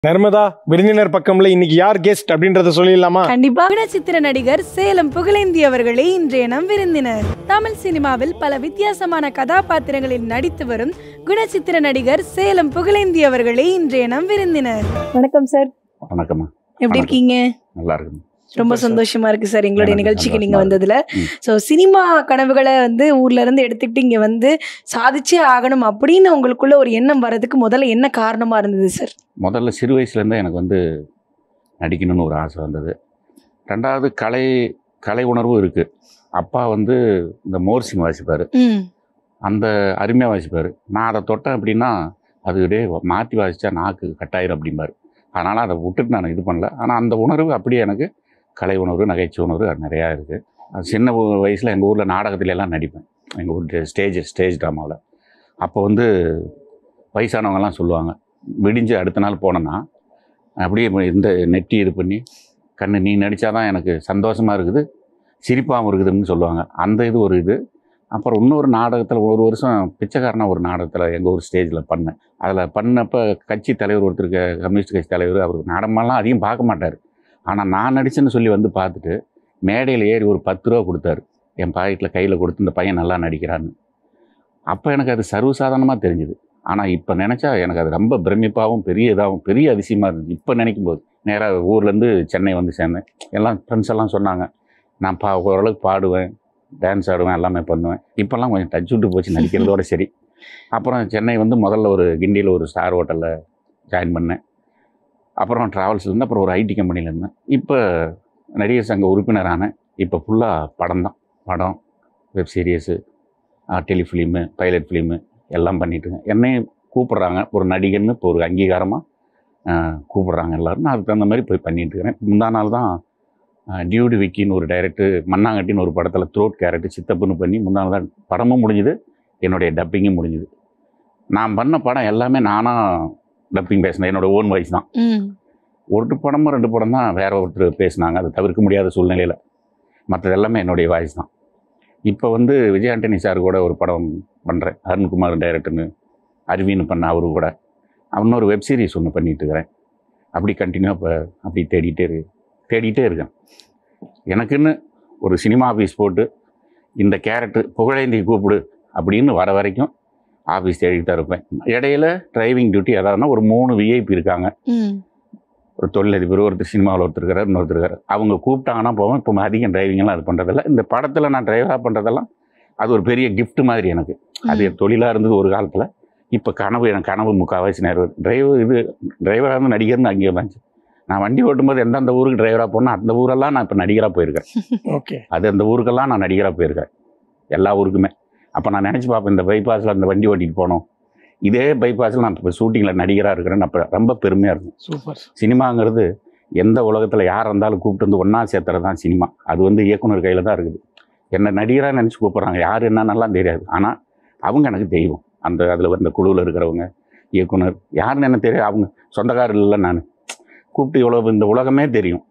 நர்மதா விருந்தினர் பக்கம்ல இன்னைக்கு யார் கெஸ்ட் அப்படின்றத சொல்லிடலாமா கண்டிப்பா குணச்சித்திர நடிகர் சேலம் புகழேந்தி அவர்களே இன்றைய நம் விருந்தினர் தமிழ் சினிமாவில் பல வித்தியாசமான கதாபாத்திரங்களில் நடித்து வரும் குணச்சித்திர நடிகர் சேலம் புகழேந்தி அவர்களே இன்றைய நம் விருந்தினர் வணக்கம் சார் வணக்கம்மா எப்படி வணக்கம். இருக்கீங்க நல்லா இருக்கும் ரொம்ப சந்தோஷமா இருக்கு சார் எங்களுடைய எனக்கு நிகழ்ச்சிக்கு நீங்க சந்தோஷமா வந்ததுல ம். ஸோ சினிமா கனவுகளை வந்து ஊர்ல இருந்து எடுத்துக்கிட்டு இங்க வந்து சாதிச்சே ஆகணும் அப்படின்னு உங்களுக்குள்ள ஒரு எண்ணம் வர்றதுக்கு முதல்ல என்ன காரணமா இருந்தது சார் முதல்ல சிறு வயசுலேருந்தே எனக்கு வந்து நடிக்கணும்னு ஒரு ஆசை வந்தது ரெண்டாவது கலை கலை உணர்வும் இருக்குது அப்பா வந்து இந்த மோர்சிங் வாசிப்பார் ம் அந்த அருமையாக வாசிப்பார் நான் அதை தொட்டேன் அப்படின்னா அது டே மாற்றி வாசித்தா நாக்கு கட்டாயிரும் அப்படிம்பார் அதனால் அதை விட்டுட்டு நான் இது பண்ணல ஆனால் அந்த உணர்வு அப்படியே எனக்கு கலை உணர்வு நகைச்சுவை உணர்வு அது நிறையா இருக்குது சின்ன வயசில் எங்கள் ஊரில் நாடகத்துல எல்லாம் நடிப்பேன் எங்கள் ஊர் ஸ்டேஜ் ஸ்டேஜ் ட்ராமாவில் அப்போ வந்து வயசானவங்கெல்லாம் சொல்லுவாங்க விடிஞ்சு அடுத்த நாள் போனேன்னா அப்படியே இந்த நெட்டி இது பண்ணி கண்ணு நீ நடித்தாதான் எனக்கு சந்தோஷமாக இருக்குது சிரிப்பாகவும் இருக்குதுன்னு சொல்லுவாங்க அந்த இது ஒரு இது அப்புறம் இன்னொரு நாடகத்தில் ஒரு வருஷம் பிச்சைக்காரனா ஒரு நாடகத்தில் எங்கள் ஊர் ஸ்டேஜில் பண்ணேன் அதில் பண்ணப்போ கட்சி தலைவர் ஒருத்தருக்கு கம்யூனிஸ்ட் கட்சி தலைவர் அவர் நாடகமெல்லாம் அதிகம் பார்க்க மாட்டார் ஆனால் நான் நடிச்சேன்னு சொல்லி வந்து பார்த்துட்டு மேடையில் ஏறி ஒரு பத்து ரூபா கொடுத்தாரு என் பாக்கெட்டில் கையில் கொடுத்து இந்த பையன் நல்லா நடிக்கிறான்னு அப்போ எனக்கு அது சர்வசாதாரணமாக தெரிஞ்சுது ஆனால் இப்போ நினச்சா எனக்கு அது ரொம்ப பிரமிப்பாகவும் பெரிய இதாகவும் பெரிய அதிசயமாக இருந்துச்சு இப்போ நினைக்கும் போது நேராக ஊர்லேருந்து சென்னை வந்து சேர்ந்தேன் எல்லாம் ஃப்ரெண்ட்ஸ் எல்லாம் சொன்னாங்க நான் பா ஓரளவுக்கு பாடுவேன் டான்ஸ் ஆடுவேன் எல்லாமே பண்ணுவேன் இப்போல்லாம் கொஞ்சம் டச் விட்டு போச்சு நடிக்கிறதோட சரி அப்புறம் சென்னை வந்து முதல்ல ஒரு கிண்டியில் ஒரு ஸ்டார் ஹோட்டலில் ஜாயின் பண்ணேன் அப்புறம் ட்ராவல்ஸ்ல இருந்து அப்புறம் ஒரு ஐடி கம்பெனியில் இருந்தேன் இப்போ நடிகர் சங்க உறுப்பினரானேன் இப்போ ஃபுல்லாக படம் தான் படம் web series telefilm pilot film எல்லாம் பண்ணிட்டுருக்கேன் என்னையும் கூப்பிட்றாங்க ஒரு நடிகர்னு இப்போ ஒரு அங்கீகாரமாக கூப்பிட்றாங்க எல்லோரும் நான் அதுக்கு தகுந்த மாதிரி போய் பண்ணிட்டு இருக்கிறேன் முந்தா நாள் தான் டியூடு விக்கின்னு ஒரு டைரக்டர் மண்ணாங்கட்டின்னு ஒரு படத்தில் த்ரோட் கேரக்டர் சித்தப்புன்னு பண்ணி முந்தா நாள் தான் படமும் முடிஞ்சுது என்னுடைய டப்பிங்கும் முடிஞ்சுது நான் பண்ண படம் எல்லாமே நானாக டப்பிங் பேசினேன் என்னோடய ஓன் வாய்ஸ் தான் ம் ஒரு படமும் ரெண்டு படம் தான் வேற ஒருத்தர் பேசினாங்க அது தவிர்க்க முடியாத சூழ்நிலையில் மற்றது எல்லாமே என்னுடைய வாய்ஸ் தான் இப்போ வந்து விஜய் ஆண்டனி சார் கூட ஒரு படம் பண்ணுறேன் அருண்குமார் டைரக்டர்னு அருவின்னு பண்ண அவரு கூட இன்னொரு வெப் சீரிஸ் ஒன்று பண்ணிட்டு இருக்கிறேன் அப்படி கண்டினியூ இப்போ அப்படி தேடிட்டே இரு தேடிட்டே இருக்கேன் எனக்குன்னு ஒரு சினிமா ஆஃபீஸ் போட்டு இந்த கேரக்டர் புகழேந்தி கூப்பிடு அப்படின்னு வர வரைக்கும் ஆஃபீஸ் தேடிட்டு தான் இருப்பேன் இடையில டிரைவிங் டியூட்டி அதாவதுனா ஒரு மூணு விஐபி இருக்காங்க ம் ஒரு தொழிலதிபர் ஒருத்தர் சினிமாவில் ஒருத்தர் இருக்கார் இன்னொருத்தர் இருக்கார் அவங்க கூப்பிட்டாங்கன்னா போவேன் இப்போ அதிகம் டிரைவிங்லாம் அது பண்ணுறதில்ல இந்த படத்தில் நான் டிரைவராக பண்ணுறதெல்லாம் அது ஒரு பெரிய gift மாதிரி எனக்கு அது என் தொழிலாக இருந்தது ஒரு காலத்தில் இப்போ கனவு எனக்கு கனவு முக்கால்வாசி நேரம் டிரைவர் இது டிரைவராக இருந்து நடிகர்னு அங்கேயே வந்துச்சு நான் வண்டி ஓட்டும்போது எந்தெந்த ஊருக்கு டிரைவராக போனால் அந்த ஊரெல்லாம் நான் இப்போ நடிகராக போயிருக்கேன் ஓகே அது அந்த ஊருக்கெல்லாம் நான் நடிகராக போயிருக்கேன் எல்லா ஊருக்குமே அப்போ நான் நினச்சி பார்ப்பேன் இந்த பைபாஸில் அந்த வண்டி ஓட்டிட்டு போனோம் இதே பைபாஸில் நான் இப்போ ஷூட்டிங்கில் நடிகராக இருக்கிறேன்னு அப்போ ரொம்ப பெருமையாக இருக்கும் சூப்பர் சினிமாங்கிறது எந்த உலகத்தில் யார் இருந்தாலும் கூப்பிட்டு வந்து ஒன்றா சேர்த்துறது தான் சினிமா அது வந்து இயக்குனர் கையில் தான் இருக்குது என்ன நடிகராக நினச்சி கூப்பிட்றாங்க யார் என்னன்னெல்லாம் தெரியாது ஆனால் அவங்க எனக்கு தெய்வம் அந்த அதில் அந்த குழுவில் இருக்கிறவங்க இயக்குனர் யாருன்னு என்ன தெரியாது அவங்க சொந்தக்காரர் இல்லை நான் கூப்பிட்டு இவ்வளோ இந்த உலகமே தெரியும்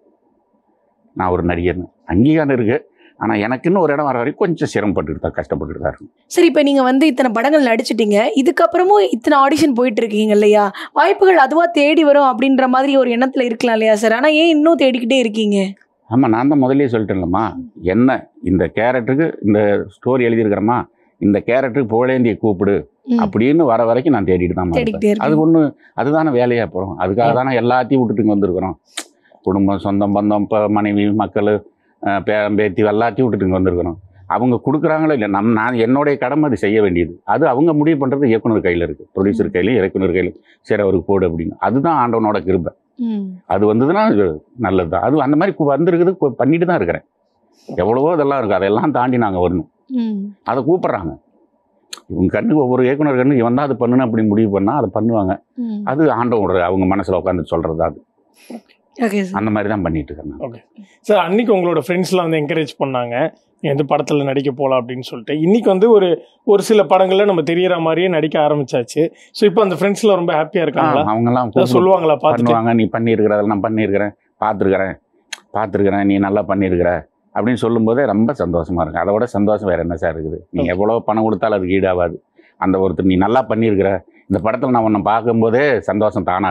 நான் ஒரு நடிகர்னு அங்கீகாரம் இருக்குது ஆனால் எனக்குன்னு ஒரு இடம் வர வரைக்கும் கொஞ்சம் சிரமப்பட்டுட்டு தான் கஷ்டப்பட்டுட்டு தான் இருக்கும் சரி இப்போ நீங்கள் வந்து இத்தனை படங்கள் நடிச்சிட்டீங்க இதுக்கப்புறமும் இத்தனை ஆடிஷன் போயிட்டு இருக்கீங்க இல்லையா வாய்ப்புகள் அதுவா தேடி வரும் அப்படின்ற மாதிரி ஒரு எண்ணத்துல இருக்கலாம் இல்லையா சார் ஆனால் ஏன் இன்னும் தேடிக்கிட்டே இருக்கீங்க ஆமாம் நான் தான் முதல்லயே சொல்லிட்டேன்லம்மா என்ன இந்த கேரக்டருக்கு இந்த ஸ்டோரி எழுதியிருக்கிறேம்மா இந்த கேரக்டருக்கு புகழேந்தியை கூப்பிடு ம். அப்படின்னு வர வரைக்கும் நான் தேடிட்டு தான் இருப்பேன். தேடிக்கிட்டே அது இருக்கீங்க ஒன்று அதுதானே வேலையாக போகிறோம் அதுக்காக தானே எல்லாத்தையும் விட்டுட்டு இங்கே வந்திருக்கிறோம் குடும்பம் சொந்தம் பந்தம் இப்போ மனைவி மக்கள் அஹ், பேரன் பேத்தி எல்லாத்தையும் விட்டுட்டு இங்கே வந்திருக்கிறோம் அவங்க கொடுக்குறாங்களோ இல்லை நம் நான் என்னுடைய கடமை அது செய்ய வேண்டியது அது அவங்க முடிவு பண்ணுறது இயக்குனர் கையில் இருக்குது ப்ரொடியூசர் கையிலும் இயக்குனர் கையிலும் சரி அவருக்கு போடு அப்படின்னு அதுதான் ஆண்டவனோட கிருபை ம் அது வந்ததுன்னா அது நல்லது தான் அது அந்த மாதிரி கு- வந்திருக்குது கு- பண்ணிட்டு தான் இருக்கிறேன் எவ்வளவோ இதெல்லாம் இருக்குது அதெல்லாம் தாண்டி நாங்கள் வரணும் ம் அதை கூப்பிட்றாங்க இவங்க கண்ணுக்கு ஒவ்வொரு இயக்குனர் கண்ணுக்கு இவன் தான் அது பண்ணணும் அப்படி முடிவு பண்ணால் அதை பண்ணுவாங்க ம் அது ஆண்டவனோட அவங்க மனசில் உட்காந்து சொல்கிறது அது ஓகே சார் அந்த மாதிரி தான் பண்ணிட்டு இருக்கேன் நான். சார் அன்னைக்கு உங்களோட ஃப்ரெண்ட்ஸ்லாம் வந்து என்கரேஜ் பண்ணாங்க நீ வந்து படத்தில் நடிக்க போகலாம் அப்படின்னு சொல்லிட்டு இன்னைக்கு வந்து ஒரு ஒரு சில படங்கள்ல நம்ம தெரியற மாதிரியே நடிக்க ஆரம்பிச்சாச்சு ஸோ இப்போ அந்த ஃப்ரெண்ட்ஸ்லாம் ரொம்ப ஹாப்பியாக ஆ, இருக்காங்களா அவங்கெல்லாம் அதான் கூப்பிடு- சொல்லுவாங்களா பார்த்துட்டு பண்ணுவாங்க நீ பண்ணியிருக்கிறதெல்லாம் நான் பண்ணியிருக்கிறேன் பார்த்துருக்குறேன் பார்த்துருக்குறேன் நீ நல்லா பண்ணியிருக்கிற அப்படின்னு சொல்லும்போதே ரொம்ப சந்தோஷமா இருக்கு அதை விட சந்தோஷம் வேற என்ன சார் இருக்குது நீ Okay. எவ்வளோ பணம் கொடுத்தாலும் அதுக்கு ஈடாகாது அந்த ஒருத்தர் நீ நல்லா பண்ணியிருக்கிற இந்த படத்தில் நான் உன்னை பார்க்கும்போதே சந்தோஷம் தானாக இருக்கும்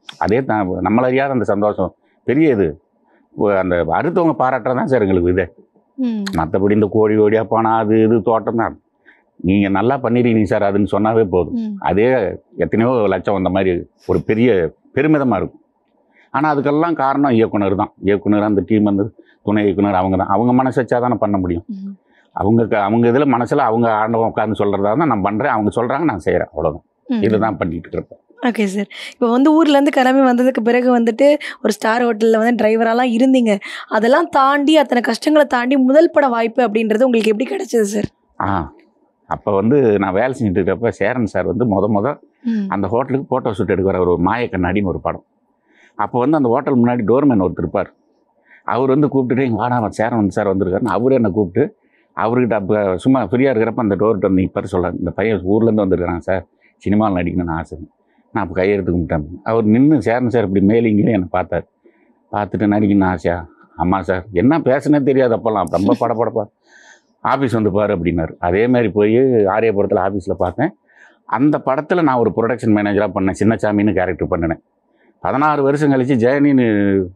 அதே தான் நம்மள அறியாத அந்த சந்தோஷம் பெரிய இது ஒ- அந்த அடுத்தவங்க பாராட்டுறது தான் சார் எங்களுக்கு இது ம். மற்றபடி இந்த கோழி கோடியாக போனால் அது இது தோட்டம் தான் நீங்கள் நல்லா பண்ணிடுறீங்க சார் அதுன்னு சொன்னாவே போதும் ம். அதே எத்தனையோ லட்சம் அந்த மாதிரி ஒரு பெரிய பெருமிதமாக இருக்கும் ஆனால் அதுக்கெல்லாம் காரணம் இயக்குனர் தான் இயக்குனர் அந்த டீம் வந்து துணை இயக்குனர் அவங்க தான் அவங்க மனசு வச்சா தானே பண்ண முடியும் ம். அவங்க க- அவங்க இதில் மனசில் அவங்க ஆண்டவன் உட்காந்து சொல்கிறதா தான் நான் பண்ணுறேன் அவங்க சொல்கிறாங்க நான் செய்கிறேன் அவ்வளோதான் ம். இதுதான் பண்ணிட்டு இருப்பேன் ஓகே சார் இப்போ வந்து ஊர்லேருந்து கிளம்பி வந்ததுக்கு பிறகு வந்துட்டு ஒரு ஸ்டார் ஹோட்டலில் வந்து டிரைவராலாம் இருந்தீங்க அதெல்லாம் தாண்டி அத்தனை கஷ்டங்களை தாண்டி முதல் பட வாய்ப்பு அப்படின்றது உங்களுக்கு எப்படி கிடைச்சது சார் ஆ அப்போ வந்து நான் வேலை செஞ்சுட்டு இருக்கப்ப சேரன் சார் வந்து முத முத ம். அந்த ஹோட்டலுக்கு ஃபோட்டோ ஷூட் எடுக்கிற ஒரு மாய கண்ணாடின்னு ஒரு படம் அப்போ வந்து அந்த ஹோட்டல் முன்னாடி டோர்மேன் ஒருத்தர் இருப்பார் அவர் வந்து கூப்பிட்டுட்டு இங்கே வாடா அவன் சேரன் வந்து சார் வந்திருக்காருன்னு அவரே என்னை கூப்பிட்டு அவர்கிட்ட அப்போ சும்மா ஃப்ரீயாக இருக்கிறப்ப அந்த டோர்கிட்ட வந்து இப்போ சொல்ல இந்த பையன் ஊர்லேருந்து வந்திருக்கிறாங்க சார் சினிமாவில் நடிக்கணும்னு ஆசை நான் அப்போ கையெழுத்து கும்பிட்டேன் அவர் நின்று சேரன் சார் இப்படி மேலிங்கிலே என்னை பார்த்தார் பார்த்துட்டு நடிக்கணும்னு ஆசையா ஆமாம் சார் என்ன பேசுனே தெரியாது அப்போல்லாம் ரொம்ப படப்படப்பா ஆஃபீஸ் வந்து பாரு அப்படின்னாரு அதே மாதிரி போய் ஆரியபுரத்தில் ஆஃபீஸில் பார்த்தேன் அந்த படத்தில் நான் ஒரு ப்ரொடக்ஷன் மேனேஜராக பண்ணேன் சின்னசாமின்னு கேரக்டர் பண்ணினேன் பதினாறு வருஷம் கழித்து ஜெயனின்னு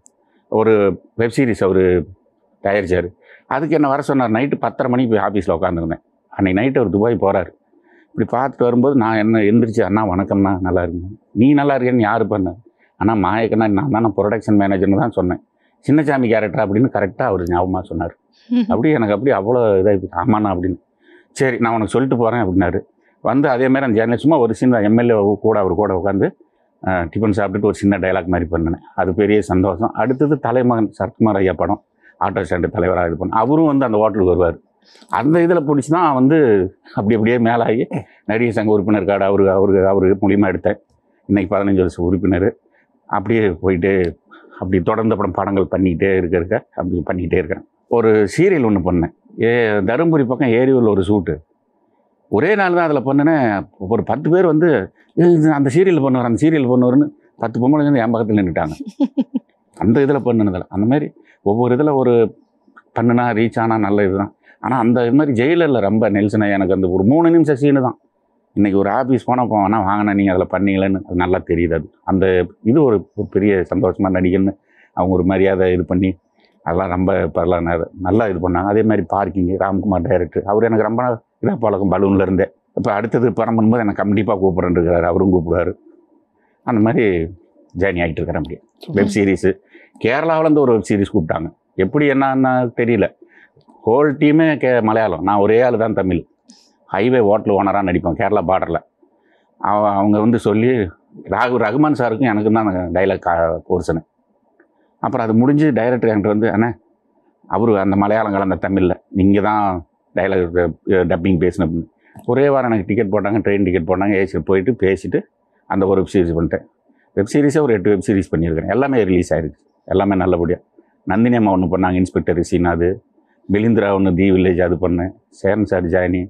ஒரு வெப் சீரிஸ் அவர் தயாரிச்சார் அதுக்கு என்ன வர சொன்னார் நைட்டு பத்தரை மணிக்கு போய் ஆஃபீஸில் உட்காந்துருந்தேன் அன்னைக்கு நைட்டு அவர் துபாய் போகிறாரு இப்படி பார்த்துட்டு வரும்போது நான் என்ன எந்திரிச்சு அண்ணா வணக்கம்ண்ணா நல்லா இருக்கேன் நீ நல்லா இருக்கேன்னு யார் பண்ண அண்ணா மாயக்கண்ணா நான் தான் ப்ரொடக்ஷன் மேனேஜர்னு தான் சொன்னேன் சின்னசாமி கேரக்டர் அப்படின்னு கரெக்டாக அவர் ஞாபகமாக சொன்னார் அப்படி எனக்கு அப்படி அவ்வளோ இதாகி ஆமாண்ணா அப்படின்னு சரி நான் உனக்கு சொல்லிட்டு போகிறேன் அப்படின்னாரு வந்து அதே மாதிரி அந்த ஜேர்னல் சும்மா ஒரு சின்ன எம்எல்ஏ கூட அவர் கூட உட்காந்து டிஃபன் சாப்பிட்டுட்டு ஒரு சின்ன டைலாக் மாதிரி பண்ணினேன் அது பெரிய சந்தோஷம் அடுத்தது தலைமகன் சரத்குமார் ஐயா படம் ஆட்டோ ஸ்டாண்டு தலைவராக இது பண்ண அவரும் வந்து அந்த ஹோட்டலுக்கு வருவார் அந்த இதில் பிடிச்சி தான் வந்து அப்படி அப்படியே மேலாகி நடிகர் சங்க உறுப்பினர் கார்டு அவரு அவரு அவரு மூலியமாக எடுத்தேன் இன்னைக்கு பதினஞ்சு வருஷம் உறுப்பினர் அப்படியே போயிட்டு அப்படி தொடர்ந்து அப்புறம் படங்கள் பண்ணிக்கிட்டே இருக்க இருக்க அப்படி பண்ணிக்கிட்டே இருக்கேன் ஒரு சீரியல் ஒன்று பண்ணேன் ஏ தருமபுரி பக்கம் ஏரியூரில் ஒரு ஷூட்டு ஒரே நாள் தான் அதில் பண்ணினேன் ஒரு பத்து பேர் வந்து "ஏய், இது அந்த சீரியல் பண்ணுவார் அந்த சீரியல் பண்ணுவார்னு பத்து பொம்பளை வந்து என் பக்கத்தில் நின்றுட்டாங்க அந்த இதில் பண்ணினதில் அந்த மாதிரி ஒவ்வொரு இதில் ஒரு பண்ணுனா ரீச் ஆனால் நல்ல இதுதான் ஆனால் அந்த இது மாதிரி ஜெயிலரில் ரொம்ப நெல்சனா எனக்கு அந்த ஒரு மூணு நிமிஷம் சீனு தான் இன்றைக்கி ஒரு ஆஃபீஸ் போனால் போவேன்னா வாங்கினா நீங்கள் அதில் பண்ணீங்களேன்னு அது நல்லா தெரியுது அது அந்த இது ஒரு ஒரு பெரிய சந்தோஷமாக நடிகன்னு அவங்க ஒரு மரியாதை இது பண்ணி அதெல்லாம் ரொம்ப பரவாயில்ல ந- நல்லா இது பண்ணாங்க அதே மாதிரி பார்க்கிங் ராம்குமார் டைரக்டர் அவர் எனக்கு ரொம்ப இதாக பழக்கம் பலூனில் இருந்தே இப்போ அடுத்தது படம் பண்ணும்போது எனக்கு கண்டிப்பாக கூப்பிட்றேன் இருக்கிறாரு அவரும் கூப்பிடுவார் அந்த மாதிரி ஜேர்னி ஆகிட்டு இருக்கிறேன் அப்படியே வெப் சீரிஸு கேரளாவிலேருந்து ஒரு வெப் சீரிஸ் கூப்பிட்டாங்க எப்படி என்னன்னா தெரியல ஹோல் டீமே கே மலையாளம் நான் ஒரே ஆள் தான் தமிழ் ஹைவே ஹோட்டல் ஓனராக நடிப்பேன் கேரளா பார்டரில் அவங்க வந்து சொல்லி ராகு ரகுமான் சாருக்கும் எனக்கும் தான் டைலாக் போர்ஷனு அப்புறம் அது முடிஞ்சு டைரக்டர் என்கிட்ட வந்து அண்ணே அவர் அந்த மலையாளம் கலந்த தமிழில் நீங்கள் தான் டைலாக் டப்பிங் பேசணும் அப்படின்னு ஒரே வாரம் எனக்கு டிக்கெட் போட்டாங்க ட்ரெயின் டிக்கெட் போட்டாங்க ஏசி போயிட்டு பேசிட்டு அந்த ஒரு வெப் சீரிஸ் பண்ணிட்டேன் வெப் சீரிஸே ஒரு எட்டு வெப் சீரிஸ் பண்ணியிருக்கிறேன் எல்லாமே ரிலீஸ் ஆயிருக்கு எல்லாமே நல்லபடியாக நந்தினி அம்மா ஒன்று பண்ணாங்க இன்ஸ்பெக்டர் ரிஷின் அது பிலிந்திரா ஒன்று தி வில்லேஜ் அது பண்ணேன் சேரன் சார் ஜாயினி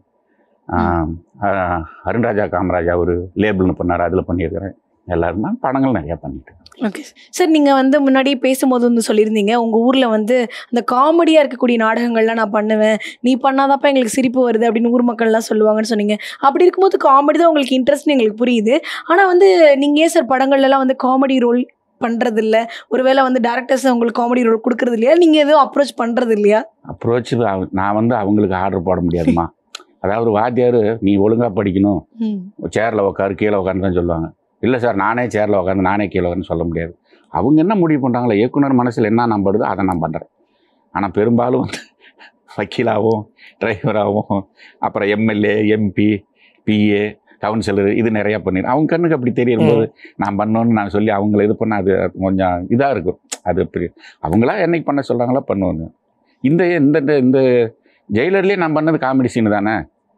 ஆஹ், ஆஹ், அருண்ராஜா காமராஜா ஒரு லேபிள்னு பண்ணார் அதில் பண்ணியிருக்கிறேன் எல்லாருமே படங்கள் நிறையா பண்ணிட்டு ஓகே சார் நீங்கள் வந்து முன்னாடி பேசும்போது வந்து சொல்லியிருந்தீங்க உங்கள் ஊரில் வந்து அந்த காமெடியாக இருக்கக்கூடிய நாடகங்கள்லாம் நான் பண்ணுவேன் நீ பண்ணாதாப்பா எங்களுக்கு சிரிப்பு வருது அப்படின்னு ஊர் மக்கள்லாம் சொல்லுவாங்கன்னு சொன்னீங்க அப்படி இருக்கும்போது காமெடி தான் உங்களுக்கு இன்ட்ரெஸ்ட்னு எங்களுக்கு புரியுது ஆனால் வந்து நீங்கள் ஏன் சார் படங்கள்லாம் வந்து காமெடி ரோல் பண்ணுறது இல்லை ஒருவேளை வந்து டேரக்டர்ஸ் உங்களுக்கு காமெடி ரோல் கொடுக்குறது இல்லையா நீங்கள் எதுவும் அப்ரோச் பண்ணுறது இல்லையா அப்ரோச் நான் வந்து அவங்களுக்கு ஆர்டர் போட முடியாதுமா அதாவது வாத்தியார் நீ ஒழுங்காக படிக்கணும் ம் சேரில் உட்காரு கீழே உட்காந்து தான் சொல்லுவாங்க இல்லை சார் நானே சேரில் உட்காந்து நானே கீழே உட்காந்து சொல்ல முடியாது அவங்க என்ன முடிவு பண்ணுறாங்களோ இயக்குனர் மனசில் என்ன நம்படுதோ அதை நான் பண்ணுறேன் ஆனால் பெரும்பாலும் வந்து வக்கீலாகவும் டிரைவராகவும் அப்புறம் எம்எல்ஏ எம்பி பிஏ கவுன்சிலர் இது நிறையா பண்ணிடு அவங்க கண்ணுக்கு அப்படி தெரியும் போது நான் பண்ணோன்னு நான் சொல்லி அவங்கள இது பண்ண அது கொஞ்சம் இதாக இருக்கும் அது அப்படி அவங்களா என்னைக்கு பண்ண சொல்கிறாங்களோ பண்ணுவாங்க இந்த இந்த இந்த- இந்த ஜெயிலர்லேயே நான் பண்ணது காமெடி சீனு தானே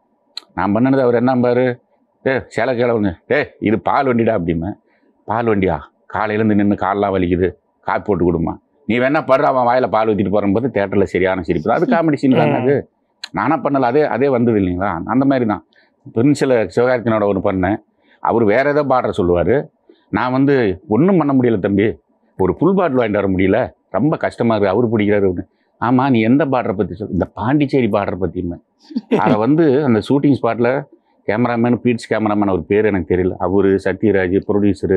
நான் பண்ணது அவர் என்ன பாரு ஏ சேலை கிழவுங்க ஏ இது பால் வண்டிடா அப்படிம்பேன் பால் வண்டியா காலையிலேருந்து நின்று காலெலாம் வலிக்குது காப்பி போட்டு கொடுமா நீ வேணா படுற அவன் வாயில் பால் ஊற்றிட்டு போகும்போது தேட்டரில் சரியான சிரிப்பு தான். அது காமெடி சீன் தானே அது நானா பண்ணல அதே அதே வந்தது இல்லைங்களா அந்த மாதிரி தான் பெருஞ்சில சிவகார்த்தினோட ஒன்று பண்ணேன் அவர் வேற ஏதோ பாடுற சொல்லுவார் நான் வந்து ஒன்றும் பண்ண முடியல தம்பி ஒரு ஃபுல் பாட்டில் வாங்கிட்டு வர முடியல ரொம்ப கஷ்டமாக இருக்குது அவர் பிடிக்கிறாரு அப்படின்னு ஆமாம் நீ எந்த பாடுற பற்றி சொல் இந்த பாண்டிச்சேரி பாடுற பற்றியுமே அதை வந்து அந்த ஷூட்டிங் ஸ்பாட்டில் கேமராமேன் பீட்ஸ் கேமராமேன் அவர் பேர் எனக்கு தெரியல அவர் சத்யராஜ் ப்ரொடியூசரு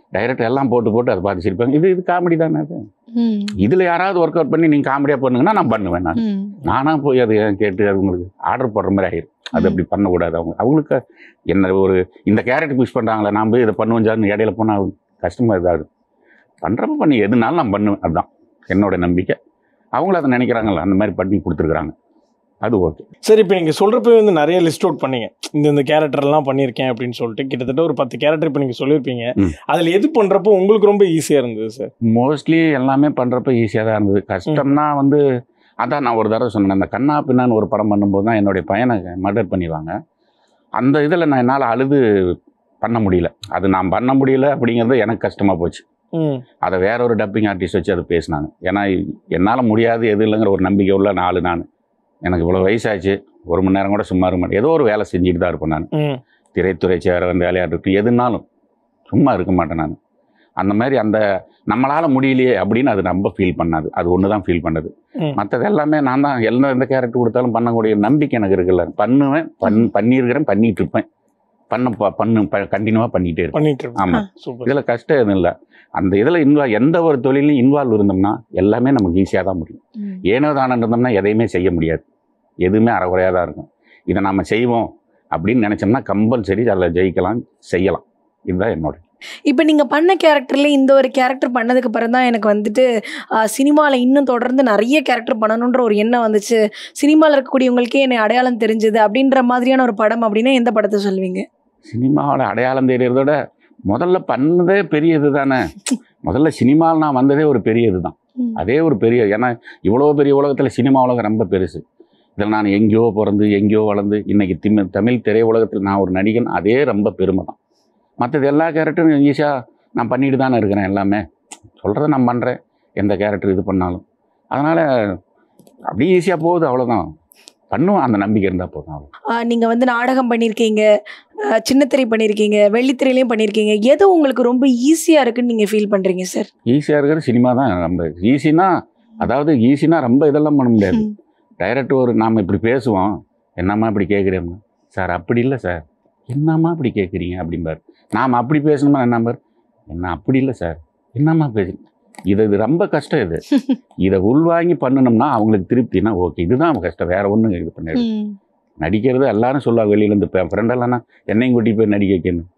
டைரக்டர் எல்லாம் போட்டு போட்டு அதை பார்த்து சிரிப்பாங்க இது இது காமெடி தானே அது ம். இதில் யாராவது ஒர்க் அவுட் பண்ணி நீங்கள் காமெடியாக பண்ணுங்கன்னா நான் பண்ணுவேன் நான் ம். நானாக போய் அது கேட்டு அது உங்களுக்கு ஆர்டர் போடுற மாதிரி ஆயிரும் அது அப்படி பண்ணக்கூடாது அவங்க அவங்களுக்கு என்ன ஒரு இந்த கேரக்டர் புஷ் பண்ணுறாங்களே நான் போய் இதை பண்ணுவேன் சார்னு இடையில போனால் கஷ்டமாக இதாகுது பண்ணுறப்ப பண்ணி எதுனாலும் நான் பண்ணுவேன் அதுதான் என்னோட நம்பிக்கை அவங்களும் அதை நினைக்கிறாங்கல்ல அந்த மாதிரி பண்ணி கொடுத்துருக்குறாங்க அது ஓகே சரி இப்போ நீங்கள் சொல்கிறப்ப வந்து நிறைய லிஸ்ட் அவுட் பண்ணீங்க இந்த இந்த கேரக்டர்லாம் பண்ணியிருக்கேன் அப்படின்னு சொல்லிட்டு கிட்டத்தட்ட ஒரு பத்து கேரக்டர் இப்போ நீங்கள் சொல்லியிருப்பீங்க ம். அதில் எது பண்ணுறப்போ உங்களுக்கு ரொம்ப ஈஸியாக இருந்தது சார் மோஸ்ட்லி எல்லாமே பண்ணுறப்ப ஈஸியாக தான் இருந்தது கஷ்டம்னா வந்து அதான் நான் ஒரு தடவை சொன்னேன் அந்த கண்ணா பின்னான்னு ஒரு படம் பண்ணும்போது தான் என்னுடைய பையனை மர்டர் பண்ணிடுவாங்க அந்த இதில் நான் என்னால் அழுது பண்ண முடியல அது நான் பண்ண முடியல அப்படிங்கிறது எனக்கு கஷ்டமாக போச்சு ம் அதை வேற ஒரு டப்பிங் ஆர்டிஸ்ட் வச்சு அதை பேசினாங்க ஏன்னா என்னால் முடியாது எது இல்லைங்கிற ஒரு நம்பிக்கை உள்ள நாலு நான் எனக்கு இவ்வளோ வயசாச்சு ஒரு மணி நேரம் கூட சும்மா இருக்க மாட்டேன் ஏதோ ஒரு வேலை செஞ்சுட்டு தான் இருப்பேன் நான் ம் திரைத்துறை சேர வந்து விளையாட்டு இருக்கு எதுனாலும் சும்மா இருக்க மாட்டேன் நான் அந்த மாதிரி அந்த நம்மளால் முடியலையே அப்படின்னு அது ரொம்ப ஃபீல் பண்ணாது அது ஒன்று தான் ஃபீல் பண்ணது ம். மற்றது எல்லாமே நான் தான் எல்லாம் எந்த கேரக்டர் கொடுத்தாலும் பண்ணக்கூடிய நம்பிக்கை எனக்கு இருக்குல்ல பண்ணுவேன் பண் பண்ணியிருக்கிறேன் பண்ணிட்டு இருப்பேன் பண்ண ப- பண்ணு கண்டினியூவாக பண்ணிகிட்டே இருப்பேன் பண்ணிட்டு இருக்கோம் ஆமாம் சூப்பர் இதில் கஷ்டம் எதுவும் இல்லை அந்த இதில் இன்வால்வ் எந்த ஒரு தொழிலையும் இன்வால்வ் இருந்தோம்னா எல்லாமே நமக்கு ஈஸியாக தான் முடியும் ம். ஏனோ தானே இருந்தோம்னா எதையுமே செய்ய முடியாது எதுவுமே அறகுறையாக தான் இருக்கும் இதை நம்ம செய்வோம் அப்படின்னு நினச்சோம்னா கம்பல்சரி அதில் ஜெயிக்கலாம் செய்யலாம் இதுதான் என்னோட இப்போ நீங்க பண்ண கேரக்டர்ல இந்த ஒரு கேரக்டர் பண்ணதுக்கு அப்புறம் தான் எனக்கு வந்துட்டு சினிமாவில் இன்னும் தொடர்ந்து நிறைய கேரக்டர் பண்ணணுன்ற ஒரு எண்ணம் வந்துச்சு சினிமாவில் இருக்கக்கூடியவங்களுக்கே என்னை அடையாளம் தெரிஞ்சது அப்படின்ற மாதிரியான ஒரு படம் அப்படின்னா எந்த படத்தை சொல்லுவீங்க சினிமாவோட அடையாளம் தெரியறதோட முதல்ல பண்ணதே பெரிய இது தானே முதல்ல சினிமாவில் நான் வந்ததே ஒரு பெரிய இது தான் ம். அதே ஒரு பெரிய ஏன்னா இவ்வளோ பெரிய உலகத்தில் சினிமா உலகம் ரொம்ப பெருசு இதில் நான் எங்கேயோ பிறந்து எங்கேயோ வளர்ந்து இன்னைக்கு திம தமிழ் திரை உலகத்தில் நான் ஒரு நடிகன் அதே ரொம்ப பெருமை தான் மற்றது எல்லா கேரக்டரும் ஈஸியாக நான் பண்ணிட்டு தானே இருக்கிறேன் எல்லாமே சொல்கிறத நான் பண்ணுறேன் எந்த கேரக்டர் இது பண்ணாலும் அதனால் அப்படியே ஈஸியாக போகுது அவ்வளோதான் பண்ணுவேன் அந்த நம்பிக்கை இருந்தால் போதும் அவ்வளோ ஆஹ் நீங்க வந்து நாடகம் பண்ணியிருக்கீங்க ஆஹ் சின்னத்திரை பண்ணியிருக்கீங்க வெள்ளித்திரையிலையும் பண்ணியிருக்கீங்க எது உங்களுக்கு ரொம்ப ஈஸியாக இருக்குன்னு நீங்கள் ஃபீல் பண்ணுறீங்க சார் ஈஸியாக இருக்கிற சினிமா தான் ரொம்ப ஈஸினா அதாவது ஈஸினா ரொம்ப இதெல்லாம் பண்ண முடியாது ம். டைரக்ட் ஒரு நாம் இப்படி பேசுவோம் என்னம்மா இப்படி கேட்குறேன் சார் அப்படி இல்லை சார் என்னம்மா இப்படி கேட்குறீங்க அப்படிம்பார் நாம் அப்படி பேசணுமா என்னம்பார் என்ன அப்படி இல்லை சார் என்னம்மா பேசுறீங்க இது இது ரொம்ப கஷ்டம் இது இதை உள்வாங்கி பண்ணணும்னா அவங்களுக்கு திருப்தினா ஓகே இதுதான் கஷ்டம் வேற ஒன்றும் இது பண்ணிடு நடிக்கிறது எல்லாரும் சொல்லுவாங்க வெளியிலேருந்து இப்போ என் ஃப்ரெண்டெல்லாம் என்னையும் கூட்டி போய் நடிக்க வைக்கணும்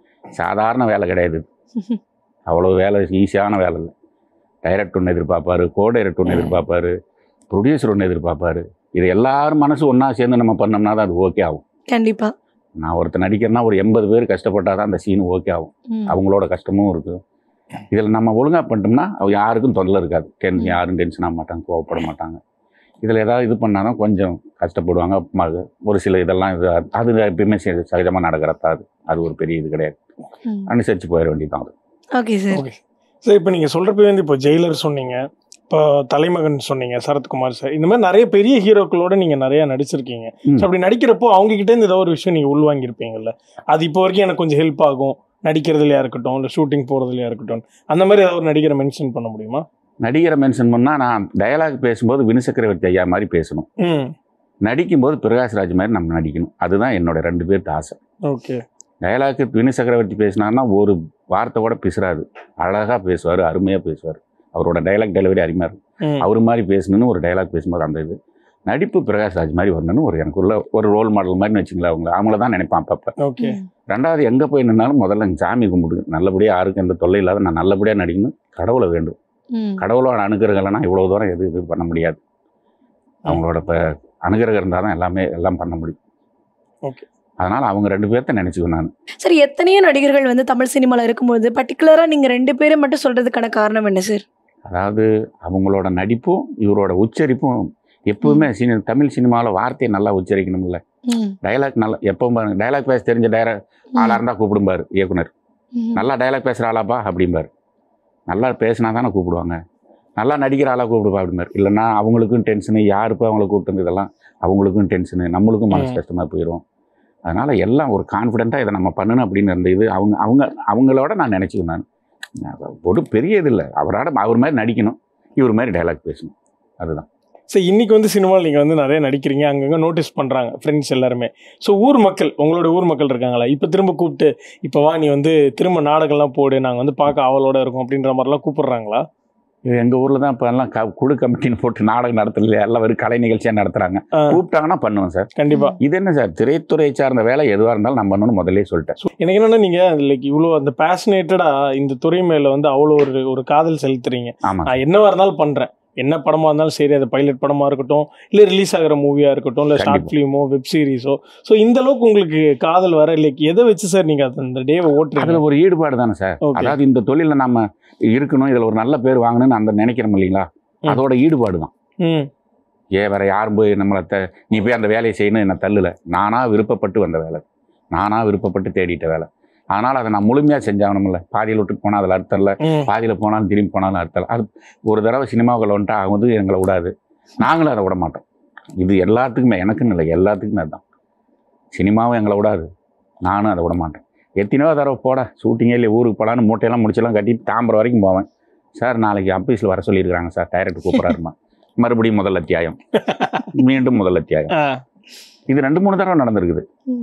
சாதாரண வேலை கிடையாது இது. அவ்வளோ வேலை ஈஸியான வேலை இல்லை டைரக்ட் ஒன்று எதிர்பார்ப்பாரு கோ டைரக்ட் ஒன்று எதிர்பார்ப்பாரு ப்ரொடியூசர் ஒன்று எதிர்பார்ப்பாரு இது எல்லாரும் மனசு ஒன்றா சேர்ந்து நம்ம பண்ணோம்னா தான் அது ஓகே ஆகும் கண்டிப்பா நான் ஒருத்தர் நடிக்கிறேன்னா ஒரு எண்பது பேர் கஷ்டப்பட்டால் தான் அந்த சீன் ஓகே ஆகும் ம். அவங்களோட கஷ்டமும் இருக்குது இதில் நம்ம ஒழுங்காக பண்ணிட்டோம்னா அவ யாருக்கும் தொல்லை இருக்காது டென் யாரும் டென்ஷன் ஆக மாட்டாங்க கோவப்பட மாட்டாங்க இதில் ஏதாவது இது பண்ணாலும் கொஞ்சம் கஷ்டப்படுவாங்க ம- ஒரு சில இதெல்லாம் இது அது எப்பயுமே சகஜமாக நடக்கிறதா அது அது ஒரு பெரிய இது கிடையாது ம். அனுசரித்து போயிட வேண்டியதுதான் அது ஓகே சார் ஓகே சார் இப்போ நீங்கள் சொல்கிறப்ப வந்து இப்போ ஜெயிலர் சொன்னீங்க இப்போ தலைமகன் சொன்னீங்க சரத்குமார் சார் இந்த மாதிரி நிறைய பெரிய ஹீரோக்களோட நீங்கள் நிறைய நடிச்சிருக்கீங்க ம். ஸோ அப்படி நடிக்கிறப்போ அவங்க கிட்ட இருந்து ஏதோ ஒரு விஷயம் நீங்கள் உள்வாங்கியிருப்பீங்கல்ல அது இப்போ வரைக்கும் எனக்கு கொஞ்சம் ஹெல்ப் ஆகும் நடிக்கிறதுலையா இருக்கட்டும் இல்லை ஷூட்டிங் போகிறதுலையா இருக்கட்டும் அந்த மாதிரி ஏதாவது ஒரு நடிகரை மென்ஷன் பண்ண முடியுமா நடிகரை மென்ஷன் பண்ணால் நான் டயலாக் பேசும்போது வினுசக்கரவர்த்தி ஐயா மாதிரி பேசணும் ம் நடிக்கும்போது பிரகாஷ்ராஜ் மாதிரி நம்ம நடிக்கணும் அதுதான் என்னோட ரெண்டு பேர்த்து ஆசை ஓகே டயலாக்கு வினு சக்கரவர்த்தி பேசினார்னா ஒரு வார்த்தை கூட பேசுறாரு அழகாக பேசுவார் அருமையாக பேசுவார் அவரோட டைலாக் டெலிவரி அருமையாக இருக்கும் ம் அவர் மாதிரி பேசணும்னு ஒரு டைலாக் பேசும்போது அந்த இது நடிப்பு பிரகாஷ்ராஜ் மாதிரி வரணும்னு ஒரு எனக்குள்ள ஒரு ரோல் மாடல் மாதிரி வச்சுங்களேன் அவங்கள அவங்கள தான் நினைப்பேன் அப்பப்போ ஓகே ரெண்டாவது எங்கே போய் நின்னாலும் முதல்ல சாமி கும்பிடு நல்லபடியாக யாருக்கும் எந்த தொல்லை இல்லாத நான் நல்லபடியாக நடிக்கணும் கடவுளை வேண்டும் ம். கடவுளோட அனுகிரகம் இல்லைன்னா இவ்வளோ தூரம் எது இது பண்ண முடியாது அவங்களோட இப்போ அனுகிரகம் இருந்தால் தான் எல்லாமே எல்லாம் பண்ண முடியும் ஓகே அதனால் அவங்க ரெண்டு பேர்த்த நினச்சிக்குவேன் நான் சார் எத்தனையோ நடிகர்கள் வந்து தமிழ் சினிமாவில் இருக்கும்போது பர்டிகுலராக நீங்கள் ரெண்டு பேரை மட்டும் சொல்கிறதுக்கான காரணம் என்ன சார் அதாவது அவங்களோட நடிப்பும் இவரோட உச்சரிப்பும் எப்பவுமே சினி தமிழ் சினிமாவில் வார்த்தையை நல்லா உச்சரிக்கணும்ல ம். டைலாக் நல்லா எப்பவும் பாருங்க டைலாக் பேச தெரிஞ்ச டைர ஆளாக இருந்தால் கூப்பிடும்பாரு இயக்குனர் ம். நல்லா டைலாக் பேசுகிற ஆளாப்பா அப்படிம்பாரு நல்லா பேசினா தானே கூப்பிடுவாங்க நல்லா நடிக்கிற ஆளாக கூப்பிடுப்பா அப்படிம்பாரு இல்லைன்னா அவங்களுக்கும் டென்ஷனு யார் போய் அவங்கள கூப்பிட்டு இதெல்லாம் அவங்களுக்கும் டென்ஷனு நம்மளுக்கும் மனசு ம். கஷ்டமாக போயிடும் அதனால் எல்லாம் ஒரு கான்ஃபிடென்ட்டாக இதை நம்ம பண்ணணும் அப்படின்னு இருந்த இது அவங்க அவங்க அவங்களோட நான் நினச்சிக்குவேன் நான் நான் ஒரு பெரிய இது இல்லை அவரோட அவர் மாதிரி நடிக்கணும் இவர் மாதிரி டைலாக் பேசணும் அதுதான் சரி இன்னைக்கு வந்து சினிமாவில் நீங்கள் வந்து நிறைய நடிக்கிறீங்க அங்கங்கே நோட்டீஸ் பண்ணுறாங்க ஃப்ரெண்ட்ஸ் எல்லாருமே ஸோ ஊர் மக்கள் உங்களோட ஊர் மக்கள் இருக்காங்களா இப்போ திரும்ப கூப்பிட்டு இப்போ வா நீ வந்து திரும்ப நாடகம்லாம் போடு நாங்கள் வந்து பார்க்க அவளோட இருக்கோம் அப்படின்ற மாதிரிலாம் கூப்பிடுறாங்களா இது எங்கள் ஊரில் தான் இப்போ எல்லாம் க குழு கமிட்டின்னு போட்டு நாடகம் நடத்தல எல்லாம் வெறும் கலை நிகழ்ச்சியாக நடத்துகிறாங்க ஆ, கூப்பிட்டாங்கன்னா பண்ணுவேன் சார் கண்டிப்பாக இது என்ன சார் திரைத்துறை சார்ந்த வேலை எதுவாக இருந்தாலும் நம்ம பண்ணணும்னு முதல்லே சொல்லிட்டேன் எனக்கு என்னன்னா நீங்கள் லைக் இவ்வளோ அந்த பேஷனேட்டடாக இந்த துறை மேலே வந்து அவ்வளோ ஒரு ஒரு காதல் செலுத்துறீங்க ஆமாம் நான் என்னவா இருந்தாலும் பண்ணுறேன் என்ன படமாக இருந்தாலும் சரி அது பைலட் படமாக இருக்கட்டும் இல்லை ரிலீஸ் ஆகிற மூவியாக இருக்கட்டும் இல்லை ஷார்ட் கண்டிப்பா. ஃபிலிமோ வெப் சீரிஸோ ஸோ இந்த அளவுக்கு உங்களுக்கு காதல் வர லைக் எதை வச்சு சார் நீங்கள் அந்த டேவை ஓட்டுறீங்க அதில் ஒரு ஈடுபாடு தானே சார் ஓகே அதாவது இந்த தொழிலில் நம்ம இருக்கணும் இதில் ஒரு நல்ல பேர் வாங்கணும்னு அந்த நினைக்கிறோம் இல்லைங்களா ம். அதோட ஈடுபாடு தான் ம் ஏ வேற யாரும் போய் நம்மளை த நீ போய் அந்த வேலையை செய்யணும் என்ன தள்ளல நானாக விருப்பப்பட்டு வந்த வேலை நானாக விருப்பப்பட்டு தேடிட்ட வேலை அதனால் அதை நான் முழுமையாக செஞ்சாகணும்ல பாதியில் விட்டு போனால் அதில் அர்த்தம் இல்லை ம் பாதியில் போனாலும் திரும்பி போனாலும் அர்த்தம் இல்லை அது ஒரு தடவை சினிமாவுக்குள்ள வந்துட்டா அவங்க வந்து எங்களை விடாது நாங்களும் அதை விட மாட்டோம் இது எல்லாத்துக்குமே எனக்குன்னு இல்லை எல்லாத்துக்குமே அதுதான் சினிமாவும் எங்களை விடாது நானும் அதை விட மாட்டேன் எத்தனையோ தடவை போட ஷூட்டிங்கே இல்லை ஊருக்கு போகலான்னு மூட்டையெல்லாம் முடிச்செல்லாம் கட்டி தாம்பரம் வரைக்கும் போவேன் சார் நாளைக்கு ஆஃபீஸில் வர சொல்லியிருக்காங்க சார் டைரக்டர் கூப்பிட்றாருமா மறுபடியும் முதல் அத்தியாயம் மீண்டும் முதல் அத்தியாயம் ஆ இது ரெண்டு மூணு தடவை நடந்திருக்குது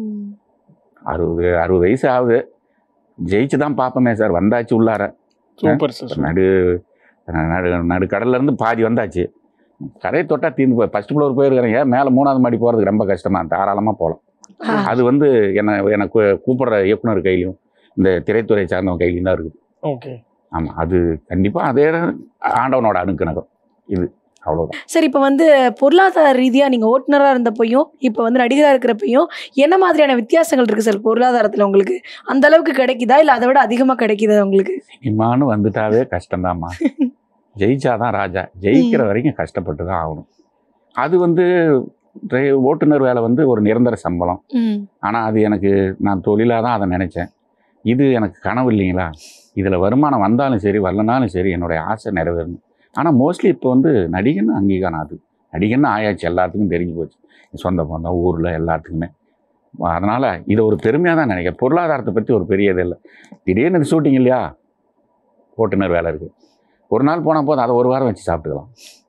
அறுபது அறுபது வயசு ஆகுது ஜெயிச்சு தான் பார்ப்போமே சார் வந்தாச்சு உள்ளார சூப்பர் சார் நடு நடு நடுக்கடல்ல இருந்து பாதி வந்தாச்சு கரையை தொட்டா தீர்ந்து போய் ஃபர்ஸ்ட் ஃப்ளோர் போயிருக்கிறேன் ஏன் மேலே மூணாவது மாடி போகிறதுக்கு ரொம்ப கஷ்டமா தாராளமாக போகலாம் ஆ. அது வந்து என்னை எனக்கு கூப்பிடுற இயக்குனர் கையிலையும் இந்த திரைத்துறை சார்ந்தவங்க கையிலையும் தான் இருக்குது ஓகே ஆமாம் அது கண்டிப்பாக அதே ஆண்டவனோட அணுக்கணகம் இது அவ்வளோதான் சரி இப்போ வந்து பொருளாதார ரீதியாக நீங்கள் ஓட்டுநராக இருந்தப்பையும் இப்போ வந்து நடிகராக இருக்கிறப்பையும் என்ன மாதிரியான வித்தியாசங்கள் இருக்குது சார் பொருளாதாரத்தில் உங்களுக்கு அந்த அளவுக்கு கிடைக்குதா இல்லை அதை விட அதிகமாக கிடைக்குதா உங்களுக்கு சினிமான்னு வந்துட்டாவே கஷ்டம்தாம்மா ஜெயிச்சாதான் ராஜா ஜெயிக்கிற வரைக்கும் கஷ்டப்பட்டு தான் ஆகணும் அது வந்து டிரை- ஓட்டுநர் வேலை வந்து ஒரு நிரந்தர சம்பளம் ம் ஆனால் அது எனக்கு நான் தொழிலாக தான் அதை நினச்சேன் இது எனக்கு கனவு இல்லைங்களா இதில் வருமானம் வந்தாலும் சரி வரலனாலும் சரி என்னுடைய ஆசை நிறைவேறணும் ஆனால் மோஸ்ட்லி இப்போ வந்து நடிகன்னு அங்கீகாரம் அது நடிகன்னு ஆயாச்சு எல்லாத்துக்கும் தெரிஞ்சு போச்சு சொந்த பந்தம் ஊரில் எல்லாத்துக்குமே அதனால் இதை ஒரு பெருமையாக தான் நினைக்கிறேன் பொருளாதாரத்தை பற்றி ஒரு பெரிய இது இல்லை திடீர்னு ஷூட்டிங் இல்லையா ஓட்டுநர் வேலை இருக்குது ஒரு நாள் போனால் போதும் அதை ஒரு வாரம் வச்சு சாப்பிட்டுக்கலாம்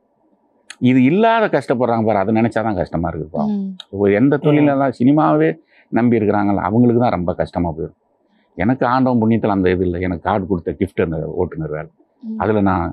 இது இல்லாத கஷ்டப்படுறாங்க பாரு அதை நினச்சா தான் கஷ்டமாக இருக்குது பாவம். ம். ஒரு எந்த தொழிலெல்லாம் சினிமாவே நம்பி இருக்கிறாங்கல்ல அவங்களுக்கு தான் ரொம்ப கஷ்டமாக போயிடும் எனக்கு ஆண்டவன் புண்ணியத்தில் அந்த இது இல்லை எனக்கு கார்டு கொடுத்த gift அந்த ஓட்டுநர் வேலை ம். அதில் நான்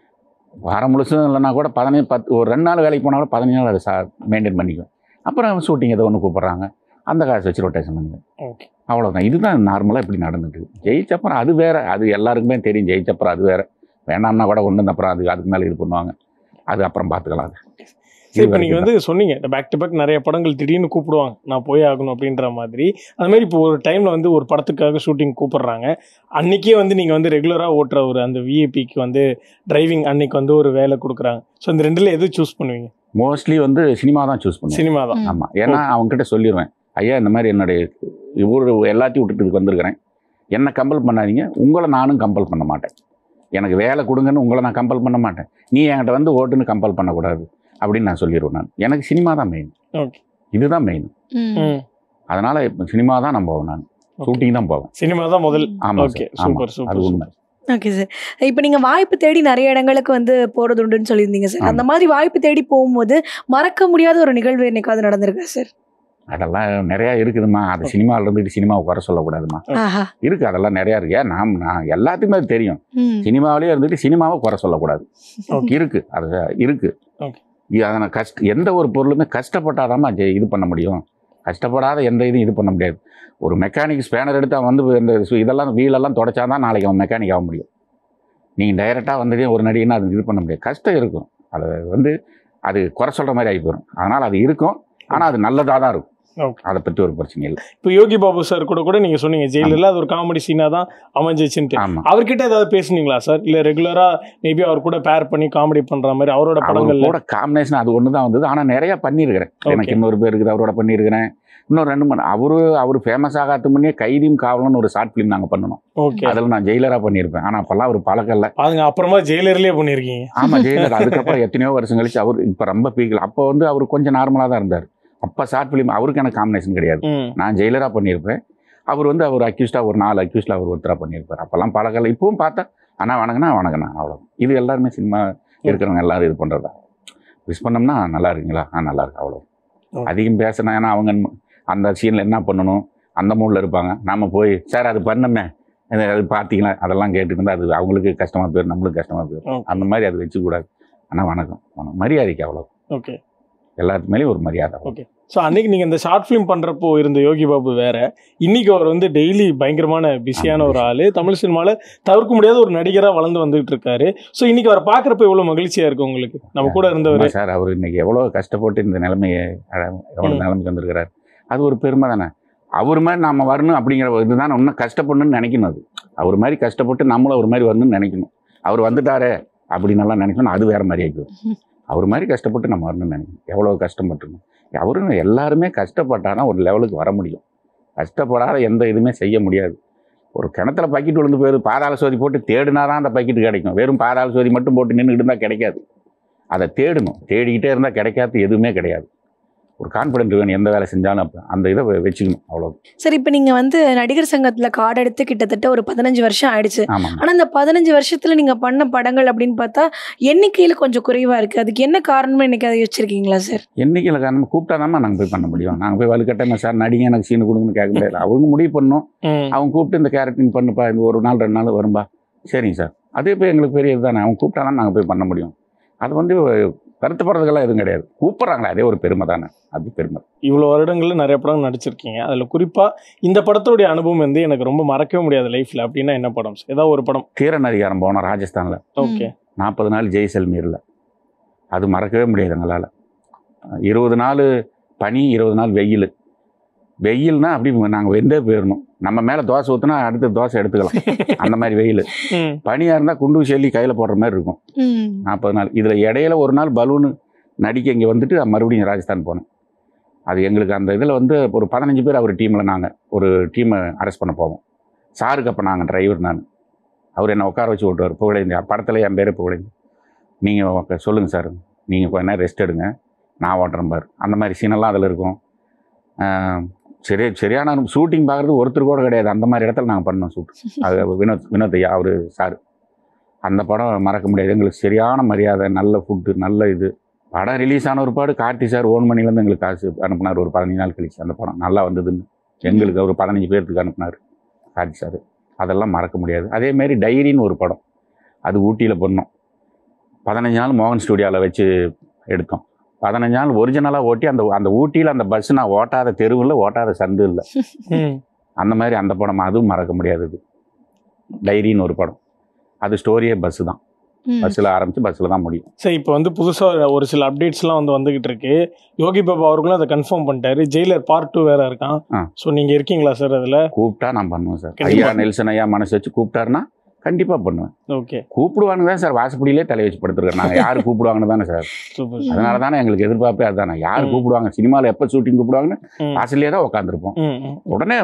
வாரம் முழுசும் இல்லைன்னா கூட பதினேழு பத்து ஒரு ரெண்டு நாள் வேலைக்கு போனால் கூட பதினஞ்சு நாள் அதை சா மெயின்டைன் பண்ணிக்குவேன் அப்புறம் ஷூட்டிங் ஏதோ ஒன்று கூப்பிட்றாங்க அந்த காசு வச்சு ரொட்டேஷன் பண்ணிக்குவேன் ஓகே அவ்வளோதான் இதுதான் நார்மலாக இப்படி நடந்துட்டு இருக்கு. ஜெயிச்சப்புறம் அது வேற அது எல்லாருக்குமே தெரியும் ஜெயிச்சப்புறம் அது வேற வேணாம்னா கூட ஒன்று அப்புறம் அது அதுக்கு மேலே இது பண்ணுவாங்க அது அப்புறம் பார்த்துக்கலாம் அது சரி இப்போ நீங்கள் வந்து சொன்னீங்க இந்த பேக் டு பேக் நிறைய படங்கள் திடீர்னு கூப்பிடுவாங்க நான் போய் ஆகணும் அப்படின்ற மாதிரி அது மாதிரி இப்போ ஒரு டைமில் வந்து ஒரு படத்துக்காக ஷூட்டிங் கூப்பிடுறாங்க அன்னைக்கே வந்து நீங்கள் வந்து ரெகுலராக ஓட்டுற ஒரு அந்த விஏபிக்கு வந்து டிரைவிங் அன்னைக்கு வந்து ஒரு வேலை கொடுக்குறாங்க ஸோ இந்த ரெண்டில் எது சூஸ் பண்ணுவீங்க மோஸ்ட்லி வந்து சினிமா தான் சூஸ் பண்ணுவேன் சினிமா தான் ம். ஆமாம் ஏன்னா அவங்ககிட்ட சொல்லிடுவேன் ஐயா இந்த மாதிரி என்னுடைய ஊர் எல்லாத்தையும் விட்டுட்டு இதுக்கு வந்திருக்கிறேன் என்னை கம்பல் பண்ணாதீங்க உங்களை நானும் கம்பல் பண்ண மாட்டேன் எனக்கு வேலை கொடுங்கன்னு உங்களை நான் கம்பல் பண்ண மாட்டேன் நீ என்கிட்ட வந்து ஓட்டுன்னு கம்பல் பண்ணக்கூடாது அப்படின்னு நான் சொல்லிடுவேன் நான் எனக்கு சினிமா தான் மெயின் ஓகே இதுதான் மெயின் ம். ம் அதனால் இப்போ சினிமா தான் நான் போவேன் நான் ஷூட்டிங் தான் போவேன் சினிமா தான் முதல் ஆமாம் ஓகே சார் ஆமாம் சூப்பர் அது சூப்பர் உண்மை ஓகே சார் இப்போ நீங்கள் வாய்ப்பு தேடி நிறைய இடங்களுக்கு வந்து போகிறது உண்டுன்னு சொல்லியிருந்தீங்க சார் ஆமா. அந்த மாதிரி வாய்ப்பு தேடி போகும்போது மறக்க முடியாத ஒரு நிகழ்வு என்னைக்காவது நடந்திருக்கா சார் அதெல்லாம் நிறையா இருக்குதுமா அது சினிமாவில் இருந்துட்டு சினிமாவை குறை சொல்லக்கூடாதுமா ஆஹா இருக்குது அதெல்லாம் நிறையா இருக்கு ஏன் நாம் நான் எல்லாத்துக்குமே அது தெரியும் ம் சினிமாவிலே இருந்துட்டு சினிமாவை குறை சொல்லக்கூடாது ஓகே இருக்கு அது இருக்கு Okay. இது அதை நான் கஷ்ட எந்த ஒரு பொருளுமே கஷ்டப்பட்டாதாம்மா ஜெ- இது பண்ண முடியும் கஷ்டப்படாத எந்த இதையும் இது பண்ண முடியாது ஒரு மெக்கானிக் ஸ்பேனர் எடுத்து அவன் வந்து இந்த சு- இதெல்லாம் வீலெல்லாம் தொடச்சாதான் நாளைக்கு அவன் மெக்கானிக் ஆக முடியும் நீங்கள் டைரெக்டாக வந்ததே ஒரு நடிகைன்னா அது இது பண்ண முடியாது கஷ்டம் இருக்கும் அது வந்து அது குறை சொல்கிற மாதிரி ஆகி போயிடும் அதனால் அது இருக்கும் ஆனால் அது நல்லதாக தான் இருக்கும் Okay. அதை பற்றி ஒரு பிரச்சனை இல்லை இப்போ யோகி பாபு சார் கூட கூட நீங்கள் சொன்னீங்க ஜெயிலில் அது ஒரு காமெடி சீனாக தான் அமைஞ்சிச்சுன்ட்டு ஆமாம் அவர்கிட்ட ஏதாவது பேசுனீங்களா சார் இல்லை ரெகுலராக மேபி அவர் கூட பேர் பண்ணி காமெடி பண்ணுற மாதிரி அவரோட அவர் படங்கள்ல கூட காம்பினேஷன் அது ஒன்று தான் வந்தது ஆனால் நிறையா பண்ணியிருக்கிறேன் Okay. எனக்கு இன்னொரு பேர் இருக்குது அவரோட பண்ணியிருக்கிறேன் இன்னும் ரெண்டு மணி அவரு அவர் ஃபேமஸ் ஆகாத முன்னே கைதியும் காவலன்னு ஒரு ஷார்ட் ஃபிலிம் நாங்கள் பண்ணணும் ஓகே அதில் நான் ஜெயிலராக பண்ணியிருப்பேன் ஆனால் அப்போல்லாம் அவர் பழக்கல்ல அதுங்க அப்புறமா ஜெயிலர்லேயே பண்ணியிருக்கீங்க ஆமாம் ஜெயிலர் அதுக்கப்புறம் எத்தனையோ வருஷம் கழிச்சு அவர் இப்போ ரொம்ப பீக்கல் அப்போ வந்து அவர் கொஞ்சம் நார்மலாக தான் இருந்தார் அப்போ ஷார்ட் ஃபிலிம் அவருக்கு எனக்கு காம்பினேஷன் கிடையாது ம் நான் ஜெயிலராக பண்ணியிருப்பேன் அவர் வந்து அவர் அக்யூஸ்டாக ஒரு நாலு அக்யூஸ்டில் அவர் ஒருத்தராக பண்ணியிருப்பார் அப்போல்லாம் பழக்கல இப்பவும் பார்த்தா அண்ணா வணங்கினா வணங்கினா அவ்வளோ இது எல்லாருமே சினிமா இருக்கிறவங்க எல்லாரும் இது பண்ணுறதா விஷ் பண்ணோம்னா நல்லா இருக்கீங்களா ஆ நல்லா இருக்கு அவ்வளோ Okay. அதிகம் பேசினா ஏன்னா அவங்க அந்த சீனில் என்ன பண்ணணும் அந்த மூடில் இருப்பாங்க நம்ம போய் சார் அது பண்ணுமே இது- அது பார்த்தீங்களா அதெல்லாம் கேட்டுட்டு இருந்தா அது அவங்களுக்கு கஷ்டமாக போயிடும் நம்மளுக்கு கஷ்டமாக போயிடும் Okay. அந்த மாதிரி அது வச்சுக்கூடாது ஆனால் வணக்கம் வணக்கம் மரியாதைக்கு அவ்வளோ ஓகே எல்லாத்து மேலேயும் ஒரு மரியாதை அவ்வளோ. ஓகே ஸோ அன்னைக்கு நீங்கள் இந்த ஷார்ட் ஃபிலிம் பண்ணுறப்போ இருந்த யோகி பாபு வேற இன்னைக்கு அவர் வந்து டெய்லி பயங்கரமான பிஸியான ஒரு ஆள் தமிழ் சினிமாவில் தவிர்க்க முடியாத ஒரு நடிகராக வளர்ந்து வந்துகிட்டு இருக்காரு ஸோ இன்னைக்கு அவரை பார்க்குறப்ப எவ்வளோ மகிழ்ச்சியாக இருக்கு உங்களுக்கு நம்ம கூட இருந்தவர் ஆமா சார் அவர் இன்னைக்கு எவ்வளோ கஷ்டப்பட்டு இந்த நிலைமையை அஹ், எவ்வளோ ம். நிலைமைக்கு வந்திருக்கிறார் அது ஒரு பெருமை தானே அவர் மாதிரி நாம வரணும் அப்படிங்கிற ஒரு இதுதான் இன்னும் கஷ்டப்படணும்னு நினைக்கணும் அது அவர் மாதிரி கஷ்டப்பட்டு நம்மளும் அவர் மாதிரி வரணும்னு நினைக்கணும் அவர் வந்துட்டாரே அப்படின்னு எல்லாம் நினைக்கணும் அது வேற மாதிரி ஆகிக்கும் அவர் மாதிரி கஷ்டப்பட்டு நம்ம வரணும்னு நினைக்கணும் எவ்வளோ கஷ்டப்பட்டுருணும் அவரும் எல்லாருமே கஷ்டப்பட்டாதான் ஒரு லெவலுக்கு வர முடியும் கஷ்டப்படாத எந்த இதுவுமே செய்ய முடியாது ஒரு கிணத்துல பக்கெட் விழுந்து போயிடுது பாதாள சோதி போட்டு தேடினா தான் அந்த பக்கெட் கிடைக்கும் வெறும் பாதாள சோதி மட்டும் போட்டு நின்றுக்கிட்டு இருந்தால் கிடைக்காது அதை தேடணும் தேடிக்கிட்டே இருந்தால் கிடைக்காது எதுவுமே கிடையாது ஒரு கான்ஃபிடென்ட் வேணும் எந்த வேலை செஞ்சாலும் அப்ப அந்த இதை வெ- வச்சுக்கணும் அவ்வளோ சரி இப்போ நீங்கள் வந்து நடிகர் சங்கத்தில் கார்டு எடுத்து கிட்டத்தட்ட ஒரு பதினஞ்சு வருஷம் ஆயிடுச்சு ஆமாம் ஆனால் இந்த பதினஞ்சு வருஷத்தில் நீங்கள் பண்ண படங்கள் அப்படின்னு பார்த்தா எண்ணிக்கையில் கொஞ்சம் குறைவாக இருக்குது அதுக்கு என்ன காரணம்னு எனக்கு அதை யோசிச்சிருக்கீங்களா சார் என்னைக்கில் காரணம் கூப்பிட்டா தான் நாங்கள் போய் பண்ண முடியும் நாங்கள் போய் வலுக்கட்டமே சார் நடிகை எனக்கு சீனு கொடுங்கன்னு கேட்க முடியாது அவங்க முடிவு பண்ணோம் ம் அவங்க கூப்பிட்டு இந்த கேரக்டிங் பண்ணுப்பா இந்த ஒரு நாள் ரெண்டு நாள் வரும்பா சரிங்க சார் அதே போய் எங்களுக்கு பெரிய இதுதானே அவங்க கூப்பிட்டா தான் நாங்கள் போய் பண்ண முடியும் அது வந்து வருத்தப்படுறதுக்கெல்லாம் எதுவும் கிடையாது கூப்பிட்றாங்களே அதே ஒரு பெருமை தானே அது பெருமை இவ்வளோ வருடங்களில் நிறைய படம் நடிச்சிருக்கீங்க அதில் குறிப்பாக இந்த படத்தோடைய அனுபவம் வந்து எனக்கு ரொம்ப மறக்கவே முடியாது லைஃப்பில் அப்படின்னா என்ன படம் ஏதாவது ஒரு படம் தீரன் அதிகாரம் போனோம் ராஜஸ்தானில் ஓகே நாற்பது நாள் ஜெய்சல்மீரில் அது மறக்கவே முடியாது எங்களால் இருபது நாள் பனி இருபது நாள் வெயில் வெயில்னா அப்படி நாங்கள் வெந்தே போயிடணும் நம்ம மேலே தோசை ஊற்றினா அடுத்து தோசை எடுத்துக்கலாம் அந்த மாதிரி வெயில் ம் பனியாக இருந்தால் குண்டு செல்லி கையில் போடுற மாதிரி இருக்கும் ம் நாற்பது நாள் இதில் இடையில ஒரு நாள் பலூனு நடிக்க இங்கே வந்துட்டு மறுபடியும் ராஜஸ்தான் போனேன் அது எங்களுக்கு அந்த இதில் வந்து ஒரு பதினஞ்சு பேர் அவர் டீமில் நாங்கள் ஒரு டீமை அரெஸ்ட் பண்ண போவோம் சாருக்கு அப்போ நாங்கள் டிரைவர் நான் அவர் என்னை உட்கார வச்சு ஓட்டுவார் புகழேந்தி படத்தில் என் பேர் புகழேந்தி நீங்கள் சொல்லுங்கள் சார் நீங்கள் கொஞ்ச நேரம் ரெஸ்ட் எடுங்க நான் ஓட்டுறேன் பாரு அந்த மாதிரி சீனெல்லாம் அதில் இருக்கும் ஆஹ் சரி சரியான ஷூட்டிங் பார்க்குறது ஒருத்தர் கூட கிடையாது அந்த மாதிரி இடத்துல நாங்கள் பண்ணோம் ஷூட் அது வினோத் வினோத் ஐயா அவர் சார் அந்த படம் மறக்க முடியாது எங்களுக்கு சரியான மரியாதை நல்ல ஃபுட்டு நல்ல இது படம் ரிலீஸ் ஆன ஒரு பாடு கார்த்தி சார் ஓன் மணிலேருந்து எங்களுக்கு காசு அனுப்புனார் ஒரு பதினஞ்சு நாள் கழிச்சு அந்த படம் நல்லா வந்ததுன்னு எங்களுக்கு ஒரு பதினஞ்சு பேர்த்துக்கு அனுப்புனார் கார்த்தி சார் அதெல்லாம் மறக்க முடியாது அதேமாரி டைரின்னு ஒரு படம் அது ஊட்டியில் பண்ணோம் பதினஞ்சு நாள் மோகன் ஸ்டுடியோவில் வச்சு எடுத்தோம் பதினஞ்சு நாள் ஒரிஜினலாக ஓட்டி அந்த அந்த ஊட்டியில் அந்த பஸ் நான் ஓட்டாத தெருவில் ஓட்டாத சந்து இல்லை ம் அந்த மாதிரி அந்த படம் அதுவும் மறக்க முடியாதது டைரின்னு ஒரு படம் அது ஸ்டோரியே பஸ்ஸு தான் ம். பஸ்ஸில் ஆரம்பித்து பஸ்ஸில் தான் முடியும் சரி இப்போ வந்து புதுசாக ஒரு சில அப்டேட்ஸ்லாம் வந்து வந்துகிட்டு இருக்கு யோகி பாபா அவர்களும் அதை கன்ஃபார்ம் பண்ணிட்டாரு ஜெயிலர் பார்ட் டூ வேற இருக்கான் ஆ. ஸோ நீங்கள் இருக்கீங்களா சார் அதில் கூப்பிட்டா நான் பண்ணுவேன் சார் கண்டிப்பா. ஐயா நெல்சன் ஐயா மனசு வச்சு கூப்பிட்டாருன்னா கண்டிப்பாக பண்ணுவேன் ஓகே கூப்பிடுவானுங்க தான் சார் வாசப்படியிலே தலை வச்சு படுத்துருக்கேன் நாங்கள் யார் கூப்பிடுவாங்கன்னு தானே சார் சூப்பர் அதனால தானே எங்களுக்கு எதிர்பார்ப்பே அதுதானே யார் ம். கூப்பிடுவாங்க சினிமாவில் எப்போ ஷூட்டிங் கூப்பிடுவாங்கன்னு ம் வாசல்லே தான் உட்காந்துருப்போம் ம் ம் உடனே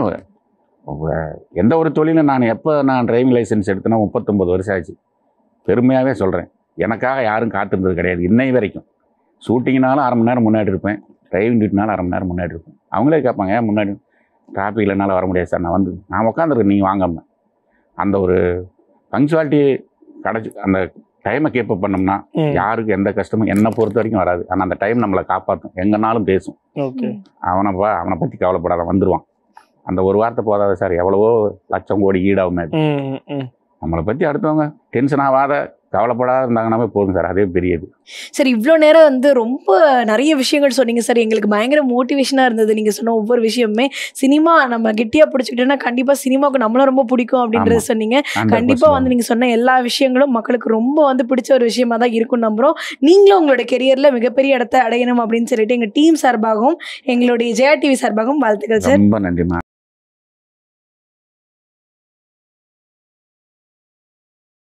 உ- எந்த ஒரு தொழிலும் நான் எப்போ நான் டிரைவிங் லைசன்ஸ் எடுத்தேன்னா முப்பத்தொம்பது வருஷம் ஆச்சு பெருமையாகவே சொல்கிறேன் எனக்காக யாரும் காத்திருந்தது கிடையாது இன்னை வரைக்கும் ஷூட்டிங்னாலும் அரை மணி நேரம் முன்னாடி இருப்பேன் டிரைவிங் டியூட்டினாலும் அரை மணி நேரம் முன்னாடி இருப்பேன் அவங்களே கேட்பாங்க ஏன் முன்னாடி டிராஃபிக்கில் என்னால் வர முடியாது சார் நான் வந்து நான் உட்காந்துருக்கேன் நீங்கள் வாங்காம அந்த ஒரு பங்க்சுவாலிட்டி கிடச்சி அந்த டைமை கீப் பண்ணோம்னா ம் யாருக்கு எந்த கஷ்டமும் என்னை பொறுத்த வரைக்கும் வராது ஆனால் அந்த டைம் நம்மளை காப்பாற்றும் எங்கேனாலும் பேசும் ஓகே அவனை பா அவனை பற்றி கவலைப்படாத வந்துடுவான் அந்த ஒரு வார்த்தை போதாத சார் எவ்வளவோ லட்சம் கோடி ஈடாகுமே அது. ம் ம், ம் நம்மளை பற்றி அடுத்தவங்க டென்ஷன் ஆகாத கவலைப்படாத இருந்தாங்கன்னாவே போதும் சார் அதே பெரியது சரி இவ்வளோ நேரம் வந்து ரொம்ப நிறைய விஷயங்கள் சொன்னீங்க சார் எங்களுக்கு பயங்கர மோட்டிவேஷனாக இருந்தது நீங்கள் சொன்ன ஒவ்வொரு விஷயமுமே சினிமா நம்ம கெட்டியாக பிடிச்சிக்கிட்டோன்னா கண்டிப்பாக சினிமாவுக்கு நம்மளும் ரொம்ப பிடிக்கும் அப்படின்றத ஆமா. சொன்னீங்க 100% கண்டிப்பாக வந்து நீங்கள் சொன்ன எல்லா விஷயங்களும் மக்களுக்கு ரொம்ப வந்து பிடிச்ச ஒரு விஷயமா தான் இருக்கும் நம்புகிறோம் நீங்களும் உங்களோட கெரியரில் மிகப்பெரிய இடத்த அடையணும் அப்படின்னு சொல்லிட்டு எங்கள் டீம் சார்பாகவும் எங்களுடைய ஜெயா டிவி சார்பாகவும் வாழ்த்துக்கள் சார் ரொம்ப நன்றிமா